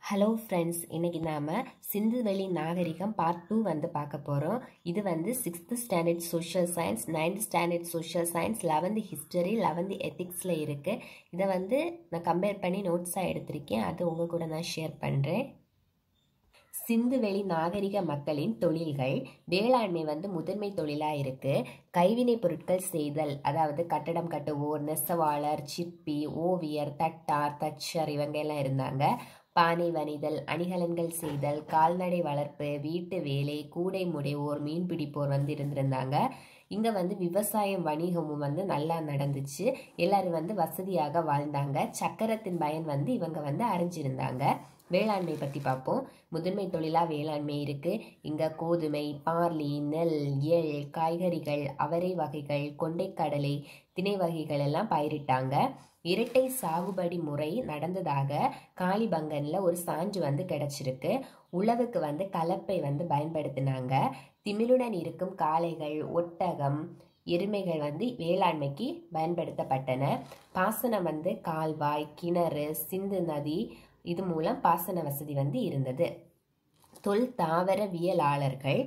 hello friends இன்னைக்கு நாம் சிந்துவெளி நாகரிகம் பார்ட் டூ வந்து பார்க்க போகிறோம் இது வந்து sixth standard social science ninth standard social science eleventh history eleventh எத்திக்ஸில் இருக்குது இதை வந்து நான் கம்பேர் பண்ணி நோட்ஸாக எடுத்திருக்கேன் அது உங்கள் கூட நான் ஷேர் பண்ணுறேன் சிந்துவெளி நாகரிக மக்களின் தொழில்கள் வேளாண்மை வந்து முதன்மை தொழிலாக இருக்கு கைவினை பொருட்கள் செய்தல் அதாவது கட்டடம் கட்டுவோர் நெசவாளர் சிற்பி ஓவியர் தட்டார் தச்சர் இவங்க எல்லாம் இருந்தாங்க பானை வணிதல் அணிகலன்கள் செய்தல் கால்நடை வளர்ப்பு வீட்டு வேலை கூடை முடைவோர் மீன் பிடிப்போர் வந்து இருந்திருந்தாங்க இங்கே வந்து விவசாயம் வணிகமும் வந்து நல்லா நடந்துச்சு எல்லாரும் வந்து வசதியாக வாழ்ந்தாங்க சக்கரத்தின் பயன் வந்து இவங்க வந்து அறிஞ்சிருந்தாங்க வேளாண்மை பற்றி பார்ப்போம் முதன்மை தொழிலாக வேளாண்மை இருக்குது இங்கே கோதுமை பார்லி நெல் எள் காய்கறிகள் அவரை வகைகள் கொண்டைக்கடலை திணை வகைகள் எல்லாம் பயிரிட்டாங்க இரட்டை சாகுபடி முறை நடந்ததாக காளிபங்கனில் ஒரு சான்று வந்து கிடைச்சிருக்கு உழவுக்கு வந்து கலப்பை வந்து பயன்படுத்தினாங்க திமிழுடன் இருக்கும் காளைகள் ஒட்டகம் எருமைகள் வந்து வேளாண்மைக்கு பயன்படுத்தப்பட்டன பாசனம் வந்து கால்வாய் கிணறு சிந்து நதி இது மூலம் பாசன வசதி வந்து இருந்தது தொல் தாவரவியலாளர்கள்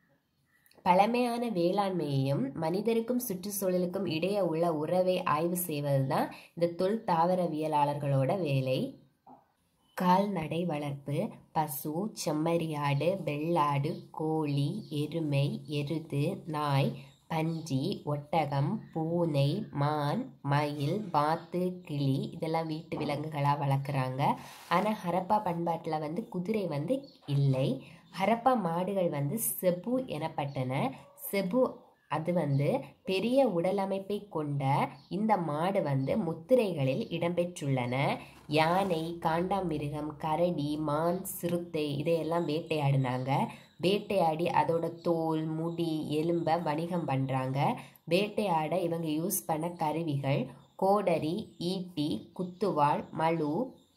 பழமையான வேளாண்மையையும் மனிதருக்கும் சுற்றுச்சூழலுக்கும் இடையே உள்ள உறவை ஆய்வு செய்வது தான் இந்த தொல் தாவரவியலாளர்களோட வேலை கால்நடை வளர்ப்பு பசு செம்மறியாடு வெள்ளாடு கோழி எருமை எருது நாய் பன்றி ஒட்டகம் பூனை மான் மயில் வாத்து கிளி இதெல்லாம் வீட்டு விலங்குகளாக வளர்க்குறாங்க ஆனால் ஹரப்பா பண்பாட்டில் வந்து குதிரை வந்து இல்லை ஹரப்பா மாடுகள் வந்து செபு எனப்பட்டன செபு அது வந்து பெரிய உடலமைப்பை கொண்ட இந்த மாடு வந்து முத்திரைகளில் இடம்பெற்றுள்ளன யானை காண்டாமிருகம் கரடி மான் சிறுத்தை இதையெல்லாம் வேட்டையாடினாங்க வேட்டையாடி அதோட தோல் முடி எலும்பை வணிகம் பண்ணுறாங்க வேட்டையாட இவங்க யூஸ் பண்ண கருவிகள் கோடரி ஈட்டி குத்துவாள் மழு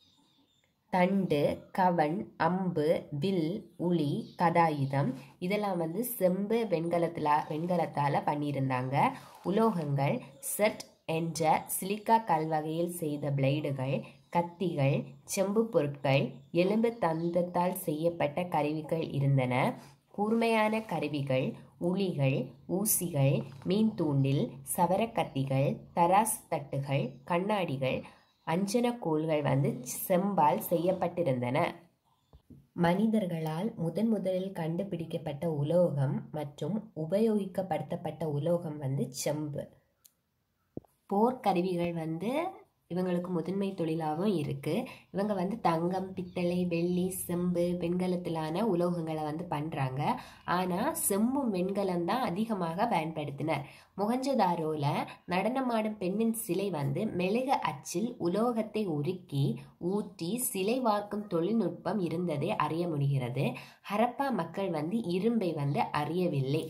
தண்டு கவன் அம்பு வில் உளி கதாயுதம் இதெல்லாம் வந்து செம்பு வெண்கலத்தில் வெண்கலத்தால் பண்ணியிருந்தாங்க உலோகங்கள் செட் என்ற சிலிக்கா கல்வகையில் செய்த பிளேடுகள் கத்திகள் செம்பு பொருட்கள் எலும்பு தந்தத்தால் செய்யப்பட்ட கருவிகள் இருந்தன கூர்மையான கருவிகள் உளிகள் ஊசிகள் மீன் தூண்டில் சவரக்கத்திகள் தராசு தட்டுகள் கண்ணாடிகள் அஞ்சன கோள்கள் வந்து செம்பால் செய்யப்பட்டிருந்தன மனிதர்களால் முதன் முதலில் கண்டுபிடிக்கப்பட்ட உலோகம் மற்றும் உபயோகிக்கப்படுத்தப்பட்ட உலோகம் வந்து செம்பு போர்க்கருவிகள் வந்து இவங்களுக்கு முதன்மை தொழிலாகவும் இருக்குது இவங்க வந்து தங்கம் பித்தளை வெள்ளி செம்பு வெண்கலத்திலான உலோகங்களை வந்து பண்ணுறாங்க ஆனால் செம்பும் வெண்கலம் தான் அதிகமாக பயன்படுத்தினர் முகஞ்சதாரோல நடனமாடும் பெண்ணின் சிலை வந்து மெழுக அச்சில் உலோகத்தை உருக்கி ஊற்றி சிலை வார்க்கும் தொழில்நுட்பம் இருந்ததை அறிய முடிகிறது ஹரப்பா மக்கள் வந்து இரும்பை வந்து அறியவில்லை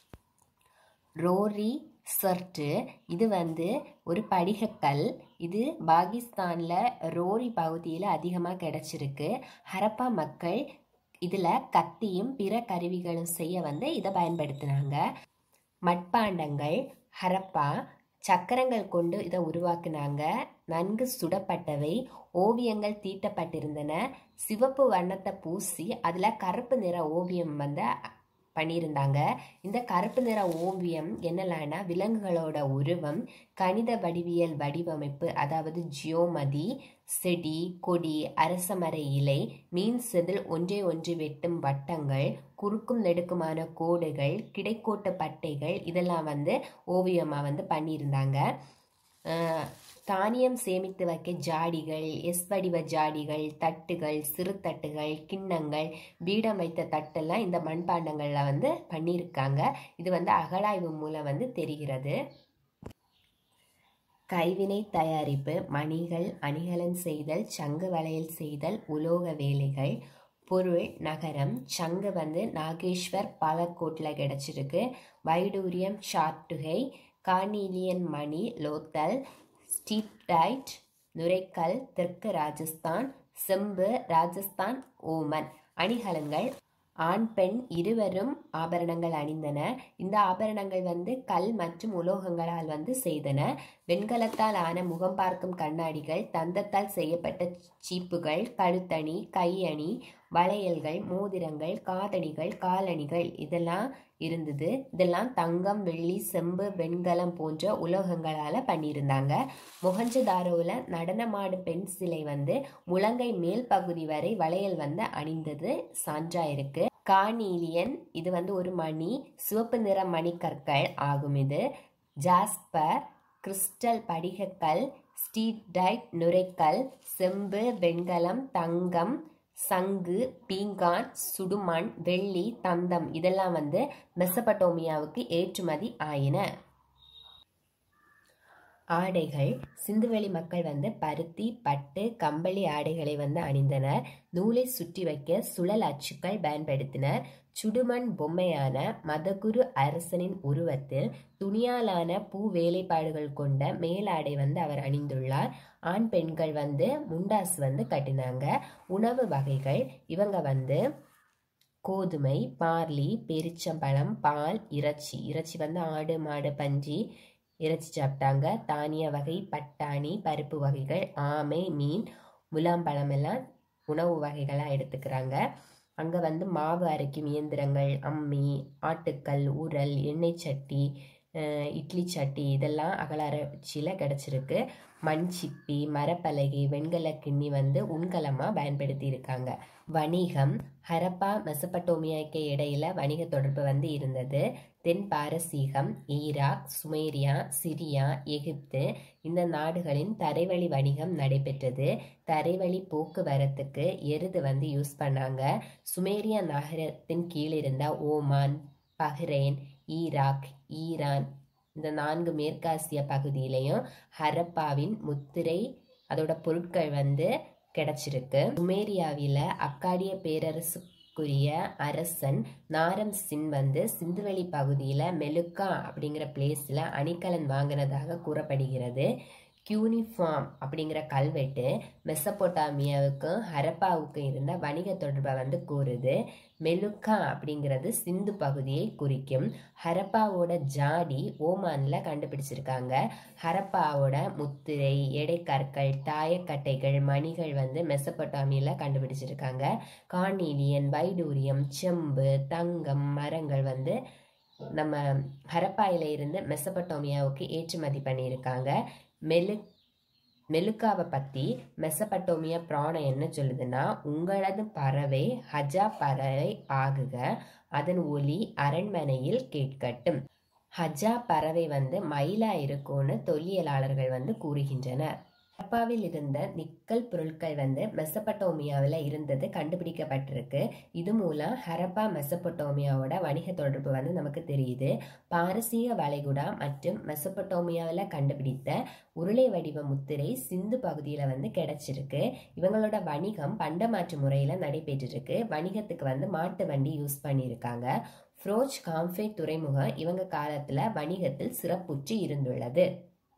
ரோரி சர்ட்டு இது வந்து ஒரு படிகக்கல் இது பாகிஸ்தானில் ரோரி பகுதியில் அதிகமாக கிடச்சிருக்கு ஹரப்பா மக்கள் இதில் கத்தியும் பிற கருவிகளும் செய்ய வந்து இதை பயன்படுத்தினாங்க மட்பாண்டங்கள் ஹரப்பா சக்கரங்கள் கொண்டு இதை உருவாக்குனாங்க நன்கு சுடப்பட்டவை ஓவியங்கள் தீட்டப்பட்டிருந்தன சிவப்பு வண்ணத்தை பூசி அதில் கருப்பு நிற ஓவியம் வந்து பண்ணியிருந்தாங்க இந்த கருப்பு நிற ஓவியம் என்னலான்னா விலங்குகளோட உருவம் கணித வடிவியல் வடிவமைப்பு அதாவது ஜியோமதி செடி கொடி அரசமர இலை மீன் செதில் ஒன்றை ஒன்று வெட்டும் வட்டங்கள் குறுக்கும் நெடுக்குமான கோடுகள் கிடைக்கோட்டு பட்டைகள் இதெல்லாம் வந்து ஓவியமாக வந்து பண்ணியிருந்தாங்க தானியம் சேமித்து வைக்க ஜாடிகள் எஸ் வடிவ ஜாடிகள் தட்டுகள் சிறு தட்டுகள் கிண்ணங்கள் பீடம் வைத்த தட்டெல்லாம் இந்த மண்பாண்டங்களில் வந்து பண்ணியிருக்காங்க இது வந்து அகழாய்வு மூலம் வந்து தெரிகிறது கைவினை தயாரிப்பு மணிகள் அணிகலன் செய்தல் சங்கு வளையல் செய்தல் உலோக வேலைகள் பொருள் நகரம் சங்கு வந்து நாகேஸ்வர் பாலக்கோட்டில் கிடச்சிருக்கு வைடூரியம் ஷார்ட்டுகை கார்னீலியன் மணி லோத்தல் ஸ்டீப்டைட் நுரைக்கல் தெற்கு ராஜஸ்தான் செம்பு ராஜஸ்தான் ஓமன் அணிகலன்கள் ஆண் பெண் இருவரும் ஆபரணங்கள் அணிந்தன இந்த ஆபரணங்கள் வந்து கல் மற்றும் உலோகங்களால் வந்து செய்தன வெண்கலத்தால் ஆன முகம் பார்க்கும் கண்ணாடிகள் தந்தத்தால் செய்யப்பட்ட சீப்புகள் கழுத்தணி கையணி வளையல்கள் மோதிரங்கள் காதணிகள் காலணிகள் இதெல்லாம் இருந்தது இதெல்லாம் தங்கம் வெள்ளி செம்பு வெண்கலம் போன்ற உலோகங்களால் பண்ணியிருந்தாங்க மொஹஞ்சதாரோவில் நடனமாடும் பெண் சிலை வந்து முழங்கை மேல் பகுதி வரை வளையல் வந்து அணிந்தது சான்றா இருக்கு கார்னீலியன் இது வந்து ஒரு மணி சிவப்பு நிற மணிக்கற்கள் ஆகும் இது ஜாஸ்பர் கிறிஸ்டல் படிகக்கல் ஸ்டீடைட் நுரைக்கல் செம்பு வெண்கலம் தங்கம் சங்கு பீங்கான் சுடுமண் வெள்ளி தந்தம் இதெல்லாம் வந்து மெசபட்டோமியாவுக்கு ஏற்றுமதி ஆயின ஆடைகள் சிந்துவெளி மக்கள் வந்து பருத்தி பட்டு கம்பளி ஆடைகளை வந்து அணிந்தனர் நூலை சுற்றி வைக்க சுழல் அச்சுக்கள் பயன்படுத்தினர் சுடுமண் பொம்மையான மதகுரு அரசனின் உருவத்தில் துணியாலான பூ வேலைப்பாடுகள் கொண்ட மேலாடை வந்து அவர் அணிந்துள்ளார் ஆண் பெண்கள் வந்து முண்டாஸ் வந்து கட்டினாங்க உணவு வகைகள் இவங்க வந்து கோதுமை பார்லி பெரிச்சம்பழம் பால் இறைச்சி இறைச்சி வந்து ஆடு மாடு பன்றி இறைச்சி சாப்பிட்டாங்க தானிய வகை பட்டாணி பருப்பு வகைகள் ஆமை மீன் முலாம்பழம் எல்லாம் உணவு வகைகளாக எடுத்துக்கிறாங்க அங்கே வந்து மாவு அரைக்கும் இயந்திரங்கள் அம்மி ஆட்டுக்கல் உரல் எண்ணெய் சட்டி அஹ் இட்லி சட்டி இதெல்லாம் அகலாராய்ச்சியில் கிடச்சிருக்கு மண் சிப்பி மரப்பலகை வெண்கல கிண்ணி வந்து உண்கலமாக பயன்படுத்தி இருக்காங்க வணிகம் ஹரப்பா மெசபட்டோமியாக்கு இடையில வணிக தொடர்பு வந்து இருந்தது தென் பாரசீகம் ஈராக் சுமேரியா சிரியா எகிப்து இந்த நாடுகளின் தரைவழி வணிகம் நடைபெற்றது தரைவழி போக்குவரத்துக்கு எருது வந்து யூஸ் பண்ணாங்க சுமேரியா நகரத்தின் கீழ் இருந்த ஓமான் பஹ்ரைன் ஈராக் ஈரான் இந்த நான்கு மேற்காசிய பகுதியிலையும் ஹரப்பாவின் முத்திரை அதோட பொருட்கள் வந்து கிடைச்சிருக்கு சுமேரியாவில் அக்காடிய பேரரசுக்குரிய அரசன் நாரம் சின் வந்து சிந்துவெளி பகுதியில் மெலுக்கா அப்படிங்கிற பிளேஸில் அணிகலன் வாங்கினதாக கூறப்படுகிறது கியூனிஃபார்ம் அப்படிங்கிற கல்வெட்டு மெசபோட்டாமியாவுக்கும் ஹரப்பாவுக்கும் இருந்த வணிக தொடர்பை வந்து கூறுது மெலுக்கா அப்படிங்கிறது சிந்து பகுதியை குறிக்கும் ஹரப்பாவோட ஜாடி ஓமானில் கண்டுபிடிச்சிருக்காங்க ஹரப்பாவோட முத்திரை எடைக்கற்கள் தாயக்கட்டைகள் மணிகள் வந்து மெசபொட்டாமியில் கண்டுபிடிச்சிருக்காங்க கார்னீலியன் வைடூரியம் செம்பு தங்கம் மரங்கள் வந்து நம்ம ஹரப்பாயில இருந்து மெசபட்டோமியாவுக்கு ஏற்றுமதி பண்ணியிருக்காங்க மெலு மெலுக்காவை பற்றி மெசபட்டோமியா புராணம் என்ன சொல்லுதுன்னா உங்களது பறவை ஹஜா பறவை ஆகுக அதன் ஒலி அரண்மனையில் கேட்கட்டும் ஹஜா பறவை வந்து மயிலா இருக்கும்னு தொல்லியலாளர்கள் வந்து கூறுகின்றனர் ஹரப்பாவில் இருந்த நிக்கல் பொருட்கள் வந்து மெசபட்டோமியாவில் இருந்தது கண்டுபிடிக்கப்பட்டிருக்கு இது மூலம் ஹரப்பா மெசபட்டோமியாவோட வணிக தொடர்பு வந்து நமக்கு தெரியுது பாரசீக வளைகுடா மற்றும் மெசபட்டோமியாவில் கண்டுபிடித்த உருளை வடிவ முத்திரை சிந்து பகுதியில் வந்து கிடைச்சிருக்கு இவங்களோட வணிகம் பண்டமாற்று முறையில் நடைபெற்றிருக்கு வணிகத்துக்கு வந்து மாட்டு வண்டி யூஸ் பண்ணியிருக்காங்க ஃப்ரோச் காம்ஃபே துறைமுகம் இவங்க காலத்தில் வணிகத்தில் சிறப்புற்று இருந்துள்ளது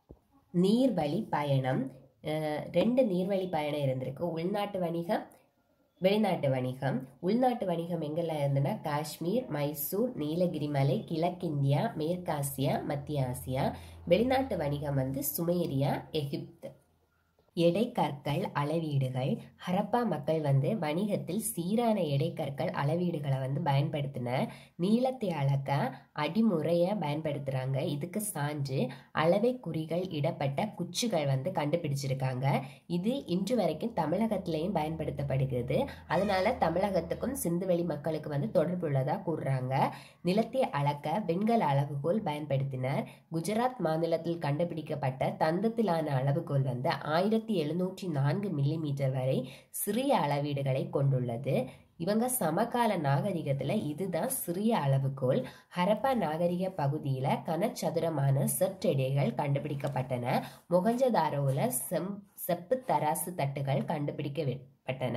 நீர்வழி பயணம் அஹ், ரெண்டு நீர்வழி பயணம் இருந்திருக்கு உள்நாட்டு வணிகம் வெளிநாட்டு வணிகம் உள்நாட்டு வணிகம் எங்கெல்லாம் இருந்ததுன்னா காஷ்மீர் மைசூர் நீலகிரி மலை கிழக்கிந்தியா மேற்காசியா மத்திய ஆசியா வெளிநாட்டு வணிகம் வந்து சுமேரியா எகிப்து எடைக்கற்கள் அளவீடுகள் ஹரப்பா மக்கள் வந்து வணிகத்தில் சீரான எடைக்கற்கள் அளவீடுகளை வந்து பயன்படுத்தின நீளத்தை அளக்க அடிமுறையை பயன்படுத்துகிறாங்க இதுக்கு சான்று அளவை குறிகள் இடப்பட்ட குச்சிகள் வந்து கண்டுபிடிச்சிருக்காங்க இது இன்று வரைக்கும் தமிழகத்திலையும் பயன்படுத்தப்படுகிறது அதனால தமிழகத்துக்கும் சிந்துவெளி மக்களுக்கு வந்து தொடர்புள்ளதாக கூறுறாங்க நிலத்தை அளக்க வெண்கல அளவுகோல் பயன்படுத்தினர் குஜராத் மாநிலத்தில் கண்டுபிடிக்கப்பட்ட தந்தத்திலான அளவுகோல் வந்து ஆயிரத்தி எழுநூற்றி நான்கு மில்லிமீட்டர் வரை சிறிய அளவீடுகளை கொண்டுள்ளது இவங்க சமகால நாகரிகத்துல இதுதான் சிறிய அளவுகோல் ஹரப்பா நாகரிக பகுதியில கனச்சதுரமான செற்றெடைகள் கண்டுபிடிக்கப்பட்டன மொகஞ்சதாரோவில் செம் செப்பு தராசு தட்டுகள் கண்டுபிடிக்கப்பட்டன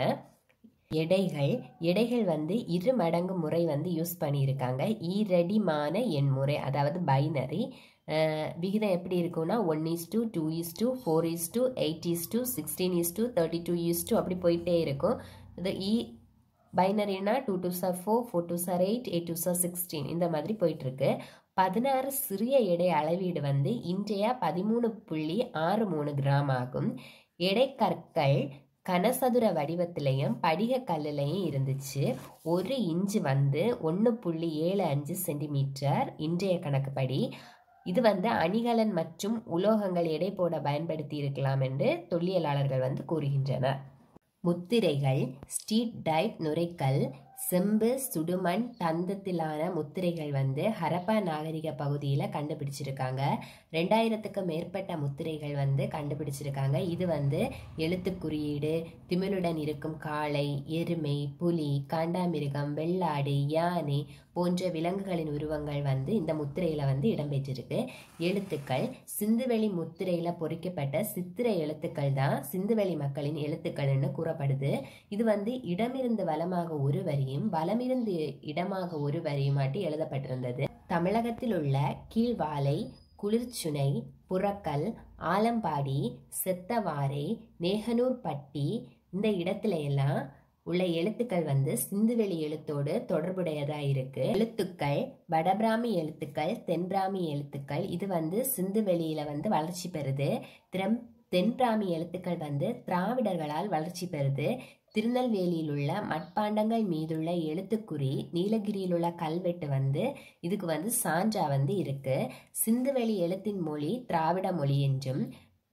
எடைகள் எடைகள் வந்து இரு மடங்கு முறை வந்து யூஸ் பண்ணியிருக்காங்க ஈரடிமான எண் முறை அதாவது பைனரி விகிதம் எப்படி இருக்கும்னா one is two two is two four is two eight is two sixteen is two thirty two is two அப்படி போயிட்டே இருக்கும் இது இ பைனரினா two two are four four two are eight eight two are sixteen இந்த மாதிரி போயிட்டுருக்கு பதினாறு சிறிய எடை அளவீடு வந்து இன்றைய பதிமூணு புள்ளி ஆறு மூணு கிராம் ஆகும் எடை கற்கள் கனசதுர வடிவத்திலையும் படிக கல்லுலையும் இருந்துச்சு ஒரு இன்ச்சு வந்து ஒன்று புள்ளி ஏழு அஞ்சு சென்டிமீட்டர் இன்றைய கணக்குப்படி இது வந்து அணிகலன் மற்றும் உலோகங்கள் எடை போட பயன்படுத்தி இருக்கலாம் என்று தொல்லியலாளர்கள் வந்து கூறுகின்றனர் முத்திரைகள் ஸ்ட்ரீட் டைட் நுரைக்கல் செம்பு சுடுமண் தந்தத்திலான முத்திரைகள் வந்து ஹரப்பா நாகரிக பகுதியில் கண்டுபிடிச்சிருக்காங்க ரெண்டாயிரத்துக்கு மேற்பட்ட முத்திரைகள் வந்து கண்டுபிடிச்சிருக்காங்க இது வந்து எழுத்து குறியீடு திமிழுடன் இருக்கும் காளை எருமை புலி காண்டாமிருகம் வெள்ளாடு யானை போன்ற விலங்குகளின் உருவங்கள் வந்து இந்த முத்திரையில் வந்து இடம்பெற்றிருக்கு எழுத்துக்கள் சிந்துவெளி முத்திரையில் பொறிக்கப்பட்ட சித்திர எழுத்துக்கள் தான் சிந்துவெளி மக்களின் எழுத்துக்கள்னு கூறப்படுது இது வந்து இடமிருந்து வலமாக ஒரு வரியும் வலமிருந்து இடமாக ஒரு வரியுமாட்டி எழுதப்பட்டிருந்தது தமிழகத்தில் உள்ள கீழ்வாலை குளிர்ச்சுனை புறக்கல் ஆலம்பாடி செத்தவாரை நேகனூர்பட்டி இந்த இடத்துல எல்லாம் உள்ள எழுத்துக்கள் வந்து சிந்துவெளி எழுத்தோடு தொடர்புடையதா இருக்கு எழுத்துக்கள் வடபிராமி எழுத்துக்கள் தென்பிராமி எழுத்துக்கள் இது வந்து சிந்துவெளியில வந்து வளர்ச்சி பெறுது திரம் தென்பிராமி எழுத்துக்கள் வந்து திராவிடர்களால் வளர்ச்சி பெறுது திருநெல்வேலியில் உள்ள மட்பாண்டங்கள் மீதுள்ள எழுத்துக்குறி நீலகிரியில் உள்ள கல்வெட்டு வந்து இதுக்கு வந்து சான்றா வந்து இருக்கு சிந்துவெளி எழுத்தின் மொழி திராவிட மொழி என்றும்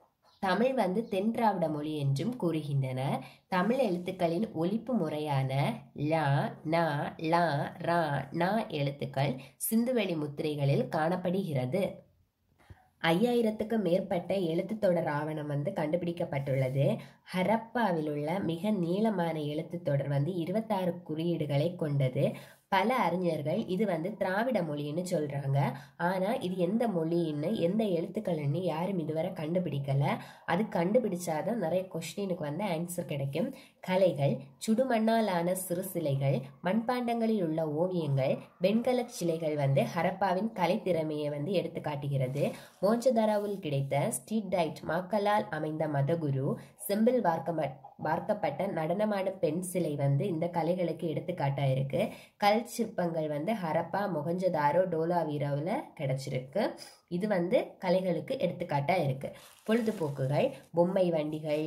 தமிழ் வந்து தென் திராவிட மொழி என்றும் கூறுகின்றனர் தமிழ் எழுத்துக்களின் ஒலிப்பு முறையான ல ந ல ரா ந எழுத்துக்கள் சிந்துவெளி முத்திரைகளில் காணப்படுகிறது ஐயாயிரத்துக்கு மேற்பட்ட எழுத்துத் தொடர் ஆவணம் வந்து கண்டுபிடிக்கப்பட்டுள்ளது ஹரப்பாவில் உள்ள மிக நீளமான எழுத்துத் தொடர் வந்து இருபத்தாறு குறியீடுகளை கொண்டது பல அறிஞர்கள் இது வந்து திராவிட மொழின்னு சொல்றாங்க ஆனா இது எந்த மொழின்னு எந்த எழுத்துக்கள்னு யாரும் இதுவரை கண்டுபிடிக்கல அது கண்டுபிடிச்சாதான் நிறைய கொஸ்டினுக்கு வந்து ஆன்சர் கிடைக்கும் கலைகள் சுடுமண்ணாலான சிறு சிலைகள் மண்பாண்டங்களில் உள்ள ஓவியங்கள் வெண்கல சிலைகள் வந்து ஹரப்பாவின் கலைத்திறமையை வந்து எடுத்து காட்டுகிறது மோஞ்சதாராவில் கிடைத்த ஸ்ட்ரீட் டைட் மாக்களால் அமைந்த மதகுரு செம்பில் வார்க்க வார்க்கப்பட்ட நடனமாடும் பெண் சிலை வந்து இந்த கலைகளுக்கு எடுத்துக்காட்டா இருக்கு கல் சிற்பங்கள் வந்து ஹரப்பா மொகஞ்சதாரோ டோலாவீராவில் கிடைச்சிருக்கு இது வந்து கலைகளுக்கு எடுத்துக்காட்டா இருக்கு பொழுதுபோக்குகள் பொம்மை வண்டிகள்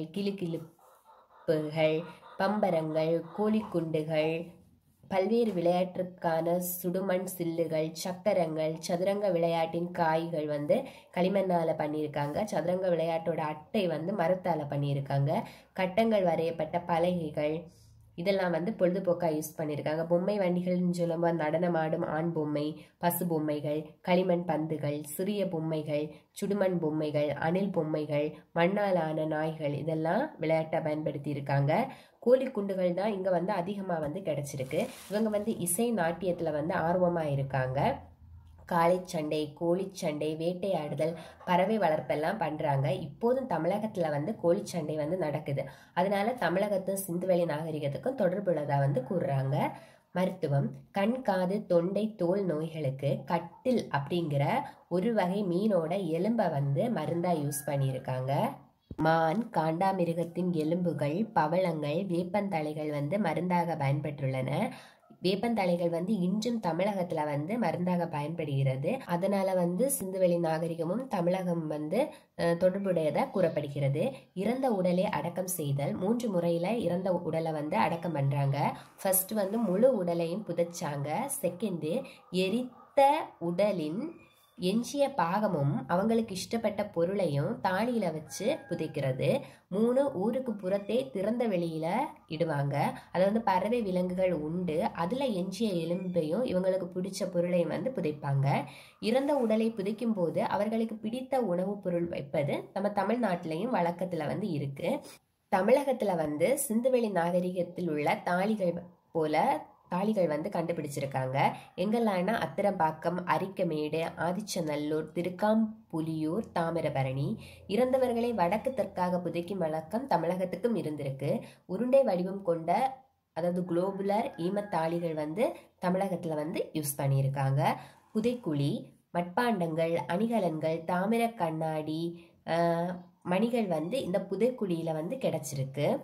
கிளுகிளுப்புகள் பம்பரங்கள் கோழிக்குண்டுகள் பல்வேறு விளையாட்டுக்கான சுடுமண் சில்லுகள் சக்கரங்கள் சதுரங்க விளையாட்டின் காய்கள் வந்து களிமண்ணால் பண்ணியிருக்காங்க சதுரங்க விளையாட்டோட அட்டை வந்து மரத்தால் பண்ணியிருக்காங்க கட்டங்கள் வரையப்பட்ட பலகைகள் இதெல்லாம் வந்து பொழுதுபோக்காக யூஸ் பண்ணியிருக்காங்க பொம்மை வண்டிகள்னு சொல்லும்போது நடனமாடும் ஆண் பொம்மை பசு பொம்மைகள் களிமண் பந்துகள் சிறிய பொம்மைகள் சுடுமண் பொம்மைகள் அணில் பொம்மைகள் மண்ணாலான நாய்கள் இதெல்லாம் விளையாட்டை பயன்படுத்தி இருக்காங்க கோழி குண்டுகள் தான் இங்கே வந்து அதிகமாக வந்து கிடைச்சிருக்கு இவங்க வந்து இசை நாட்டியத்தில் வந்து ஆர்வமாக இருக்காங்க காளைச்சண்டை கோழிச்சண்டை வேட்டையாடுதல் பறவை வளர்ப்பெல்லாம் பண்ணுறாங்க இப்போதும் தமிழகத்தில் வந்து கோழிச்சண்டை வந்து நடக்குது அதனால தமிழகத்தும் சிந்துவெளி நாகரிகத்துக்கும் தொடர்புள்ளதாக வந்து கூறுறாங்க மருத்துவம் கண் காது தொண்டை தோல் நோய்களுக்கு கட்டில் அப்படிங்கிற ஒரு வகை மீனோட எலும்பை வந்து மருந்தா யூஸ் பண்ணியிருக்காங்க மான் காண்டாமிருகத்தின் எலும்புகள் பவளங்கள் வேப்பந்தழைகள் வந்து மருந்தாக பயன்பெற்றுள்ளன வேப்பந்தழைகள் வந்து இன்றும் தமிழகத்துல வந்து மருந்தாக பயன்படுகிறது அதனால வந்து சிந்துவெளி நாகரிகமும் தமிழகம் வந்து அஹ், தொடர்புடையதா கூறப்படுகிறது இறந்த உடலை அடக்கம் செய்தல் மூன்று முறையில இறந்த உடலை வந்து அடக்கம் பண்றாங்க ஃபர்ஸ்ட் வந்து முழு உடலையும் புதைச்சாங்க செகண்டு எரித்த உடலின் எஞ்சிய பாகமும் அவங்களுக்கு இஷ்டப்பட்ட பொருளையும் தாலியில வச்சு புதைக்கிறது மூணு ஊருக்கு புறத்தே திறந்த வெளியில இடுவாங்க அது வந்து பறவை விலங்குகள் உண்டு அதுல எஞ்சிய எலும்பையும் இவங்களுக்கு பிடிச்ச பொருளையும் வந்து புதைப்பாங்க இறந்த உடலை புதைக்கும் போது அவர்களுக்கு பிடித்த உணவுப் பொருள் வைப்பது நம்ம தமிழ்நாட்டிலையும் வழக்கத்துல வந்து இருக்கு தமிழகத்துல வந்து சிந்துவெளி நாகரிகத்தில் உள்ள தாலிகள் போல தாலிகள் வந்து கண்டுபிடிச்சிருக்காங்க எங்கெல்லாம்னா அத்திரம்பாக்கம் அரிக்கமேடு ஆதிச்சநல்லூர் திருக்காம்புலியூர் தாமிரபரணி இறந்தவர்களை வடக்கு தெற்காக புதைக்கும் வழக்கம் தமிழகத்துக்கும் இருந்திருக்கு உருண்டை வடிவம் கொண்ட அதாவது குளோபுலர் ஈமத்தாளிகள் வந்து தமிழகத்தில் வந்து யூஸ் பண்ணியிருக்காங்க புதைக்குழி மட்பாண்டங்கள் அணிகலன்கள் தாமிர கண்ணாடி ஆஹ், மணிகள் வந்து இந்த புதைக்குழியில் வந்து கிடைச்சிருக்கு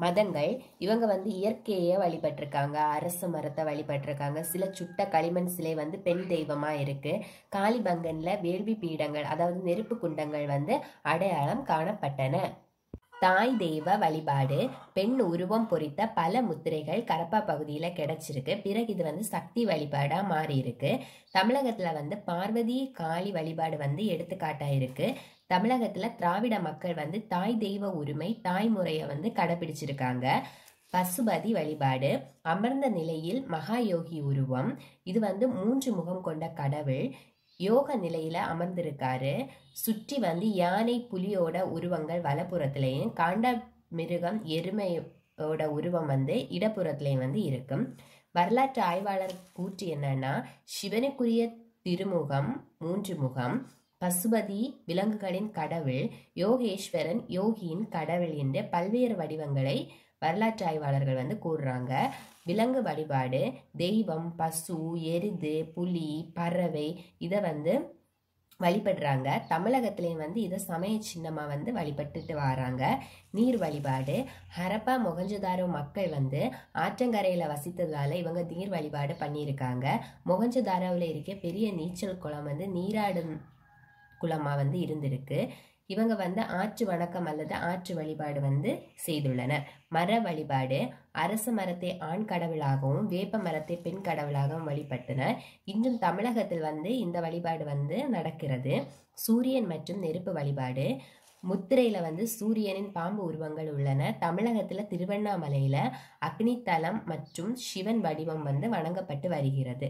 மதங்கள் இவங்க வந்து இயற்கையை வழிபட்டிருக்காங்க அரச மரத்தை வழிபட்டிருக்காங்க சில சுட்ட களிமண் சிலை வந்து பெண் தெய்வமா இருக்கு காளிபங்கன்ல வேள்வி பீடங்கள் அதாவது நெருப்பு குண்டங்கள் வந்து அடையாளம் காணப்பட்டன தாய் தெய்வ வழிபாடு பெண் உருவம் பொறித்த பல முத்திரைகள் கரப்பா பகுதியில கிடைச்சிருக்கு பிறகு இது வந்து சக்தி வழிபாடா மாறி இருக்கு தமிழகத்துல வந்து பார்வதி காளி வழிபாடு வந்து எடுத்துக்காட்டா இருக்கு தமிழகத்துல திராவிட மக்கள் வந்து தாய் தெய்வ உரிமை தாய்முறையை வந்து கடைபிடிச்சிருக்காங்க பசுபதி வழிபாடு அமர்ந்த நிலையில் மகா யோகி உருவம் இது வந்து மூன்று முகம் கொண்ட கடவுள் யோக நிலையில அமர்ந்திருக்காரு சுற்றி வந்து யானை புலியோட உருவங்கள் வலப்புறத்திலையும் காண்ட மிருகம் எருமையோட உருவம் வந்து இடப்புறத்திலையும் வந்து இருக்கும் வரலாற்று ஆய்வாளர் கூற்று என்னன்னா சிவனுக்குரிய திருமுகம் மூன்று முகம் பசுபதி விலங்குகளின் கடவுள் யோகேஸ்வரன் யோகியின் கடவுள் என்ற பல்வேறு வடிவங்களை வரலாற்று ஆய்வாளர்கள் வந்து கூறுறாங்க விலங்கு வழிபாடு தெய்வம் பசு எருது புலி பறவை இதை வந்து வழிபடுறாங்க தமிழகத்துலேயும் வந்து இதை சமய சின்னமாக வந்து வழிபட்டுட்டு வராங்க நீர் வழிபாடு ஹரப்பா மொகஞ்சதாரோ மக்கள் வந்து ஆற்றங்கரையில் வசித்ததால இவங்க நீர் வழிபாடு பண்ணியிருக்காங்க மொகஞ்சதாரோவில் இருக்க பெரிய நீச்சல் குளம் வந்து நீராடும் குளமாக வந்து இருந்திருக்கு இவங்க வந்து ஆற்று வணக்கம் அல்லது ஆற்று வழிபாடு வந்து செய்துள்ளனர் மர வழிபாடு அரச மரத்தை ஆண் கடவுளாகவும் வேப்ப மரத்தை பெண் கடவுளாகவும் வழிபட்டனர் இன்றும் தமிழகத்தில் வந்து இந்த வழிபாடு வந்து நடக்கிறது சூரியன் மற்றும் நெருப்பு வழிபாடு முத்திரையில வந்து சூரியனின் பாம்பு உருவங்கள் உள்ளன தமிழகத்துல திருவண்ணாமலையில அக்னித்தலம் மற்றும் சிவன் வடிவம் வந்து வணங்கப்பட்டு வருகிறது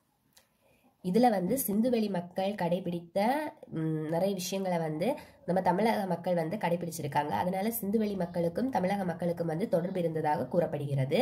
இதுல வந்து சிந்துவெளி மக்கள் கடைபிடித்த ம், நிறைய விஷயங்களை வந்து நம்ம தமிழக மக்கள் வந்து கடைபிடிச்சிருக்காங்க அதனால சிந்துவெளி மக்களுக்கும் தமிழக மக்களுக்கும் வந்து தொடர்பு இருந்ததாக கூறப்படுகிறது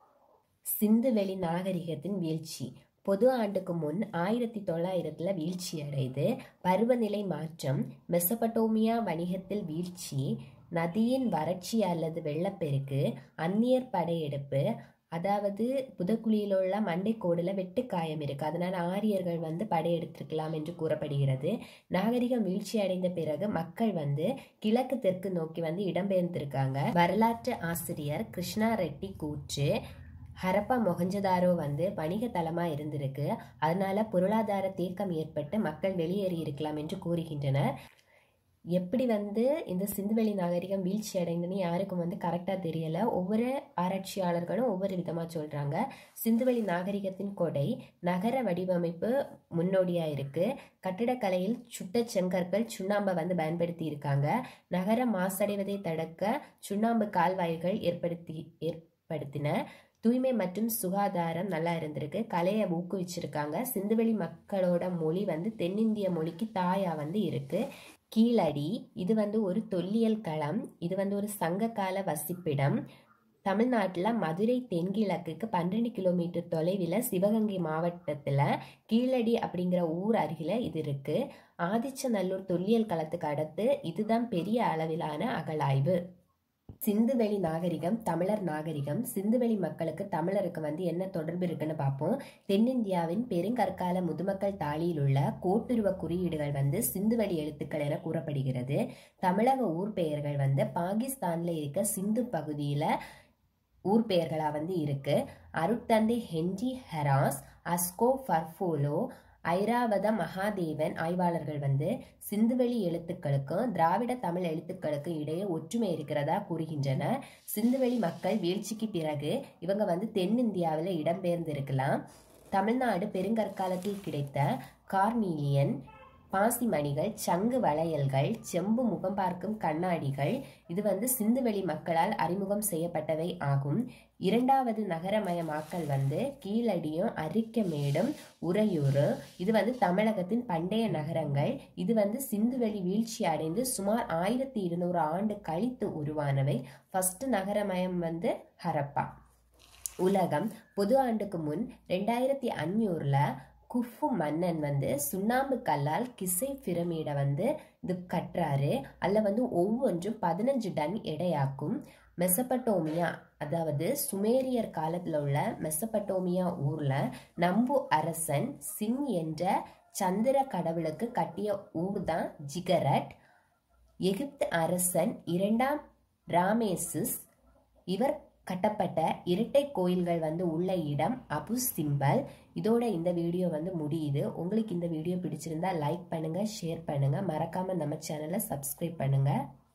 சிந்துவெளி நாகரிகத்தின் வீழ்ச்சி பொது ஆண்டுக்கு முன் ஆயிரத்தி தொள்ளாயிரத்துல வீழ்ச்சி அடைது பருவநிலை மாற்றம் மெசபட்டோமியா வணிகத்தில் வீழ்ச்சி நதியின் வறட்சி அல்லது வெள்ளப்பெருக்கு அந்நியர் படையெடுப்பு அதாவது புதக்குழியில் உள்ள மண்டைக்கோடுல வெட்டுக்காயம் இருக்கு அதனால ஆரியர்கள் வந்து படையெடுத்திருக்கலாம் என்று கூறப்படுகிறது நாகரிகம் வீழ்ச்சி அடைந்த பிறகு மக்கள் வந்து கிழக்கு தெற்கு நோக்கி வந்து இடம்பெயர்ந்திருக்காங்க வரலாற்று ஆசிரியர் கிருஷ்ணா ரெட்டி கூற்று ஹரப்பா மொஹஞ்சதாரோ வந்து வணிக தலமா இருந்திருக்கு அதனால பொருளாதார தேக்கம் ஏற்பட்டு மக்கள் வெளியேறி இருக்கலாம் என்று கூறுகின்றனர் எப்படி வந்து இந்த சிந்துவெளி நாகரிகம் வீழ்ச்சி அடைந்துன்னு யாருக்கும் வந்து கரெக்டாக தெரியல ஒவ்வொரு ஆராய்ச்சியாளர்களும் ஒவ்வொரு விதமாக சொல்கிறாங்க சிந்துவெளி நாகரிகத்தின் கொடை நகர வடிவமைப்பு முன்னோடியாக இருக்கு கட்டிடக்கலையில் சுட்ட செங்கற்கள் சுண்ணாம்பை வந்து பயன்படுத்தி இருக்காங்க நகர மாசடைவதை தடுக்க சுண்ணாம்பு கால்வாய்கள் ஏற்படுத்தி ஏற்படுத்தின தூய்மை மற்றும் சுகாதாரம் நல்லா இருந்திருக்கு கலையை ஊக்குவிச்சிருக்காங்க சிந்துவெளி மக்களோட மொழி வந்து தென்னிந்திய மொழிக்கு தாயா வந்து இருக்கு கீழடி இது வந்து ஒரு தொல்லியல் களம் இது வந்து ஒரு சங்ககால வசிப்பிடம் தமிழ்நாட்டில் மதுரை தென்கிழக்குக்கு பன்னெண்டு கிலோமீட்டர் தொலைவில் சிவகங்கை மாவட்டத்தில் கீழடி அப்படிங்கிற ஊர் அருகில் இது இருக்கு ஆதிச்சநல்லூர் தொல்லியல் களத்துக்கு அடுத்து இதுதான் பெரிய அளவிலான அகழாய்வு சிந்துவெளி நாகரிகம் தமிழர் நாகரிகம் சிந்துவெளி மக்களுக்கு தமிழருக்கு வந்து என்ன தொடர்பு இருக்குன்னு பார்ப்போம் தென்னிந்தியாவின் பெருங்கற்கால முதுமக்கள் தாளியில் உள்ள கோட்டுருவ குறியீடுகள் வந்து சிந்துவெளி எழுத்துக்கள் என கூறப்படுகிறது தமிழக ஊர் பெயர்கள் வந்து பாகிஸ்தான்ல இருக்க சிந்து பகுதியில ஊர் பெயர்களா வந்து இருக்கு அருட்தந்தை Henry Heras Asko Parpola Iravatham Mahadevan ஆய்வாளர்கள் வந்து சிந்துவெளி எழுத்துக்களுக்கும் திராவிட தமிழ் எழுத்துக்களுக்கும் இடையே ஒற்றுமை இருக்கிறதா கூறுகின்றனர் சிந்துவெளி மக்கள் வீழ்ச்சிக்கு பிறகு இவங்க வந்து தென்னிந்தியாவில் இடம்பெயர்ந்திருக்கலாம் தமிழ்நாடு பெருங்கற்காலத்தில் கிடைத்த கார்னீலியன் பாசிமணிகள் சங்கு வளையல்கள் செம்பு முகம் பார்க்கும் கண்ணாடிகள் இது வந்து சிந்துவெளி மக்களால் அறிமுகம் செய்யப்பட்டவை ஆகும் இரண்டாவது நகரமயமாக்கல் வந்து கீழடியும் அரிக்கமேடும் உறையூரும் இது வந்து தமிழகத்தின் பண்டைய நகரங்கள் இது வந்து சிந்துவெளி வீழ்ச்சி அடைந்து சுமார் ஆயிரத்தி இருநூறு ஆண்டு கழித்து உருவானவை ஃபர்ஸ்ட் நகரமயம் வந்து ஹரப்பா உலகம் பொது ஆண்டுக்கு முன் ரெண்டாயிரத்தி அஞ்சூறில் குஃபு மன்னன் வந்து சுண்ணாம்பு கல்லால் கிசை பிரமிடை வந்து இது கட்டுறாரு அதில் வந்து ஒவ்வொன்றும் பதினஞ்சு டன் எடையாக்கும் மெசபட்டோமியா அதாவது சுமேரியர் காலத்தில் உள்ள மெசபட்டோமியா ஊரில் நம்பு அரசன் சிங் என்ற சந்திர கடவுளுக்கு கட்டிய ஊர் தான் ஜிகரட் எகிப்து அரசன் இரண்டாம் ராமேசிஸ் இவர் கட்டப்பட்ட இரட்டை கோயில்கள் வந்து உள்ள இடம் அபு சிம்பல் இதோட இந்த வீடியோ வந்து முடியுது உங்களுக்கு இந்த வீடியோ பிடிச்சிருந்தா லைக் பண்ணுங்க ஷேர் பண்ணுங்க மறக்காம நம்ம சேனலை சப்ஸ்கிரைப் பண்ணுங்க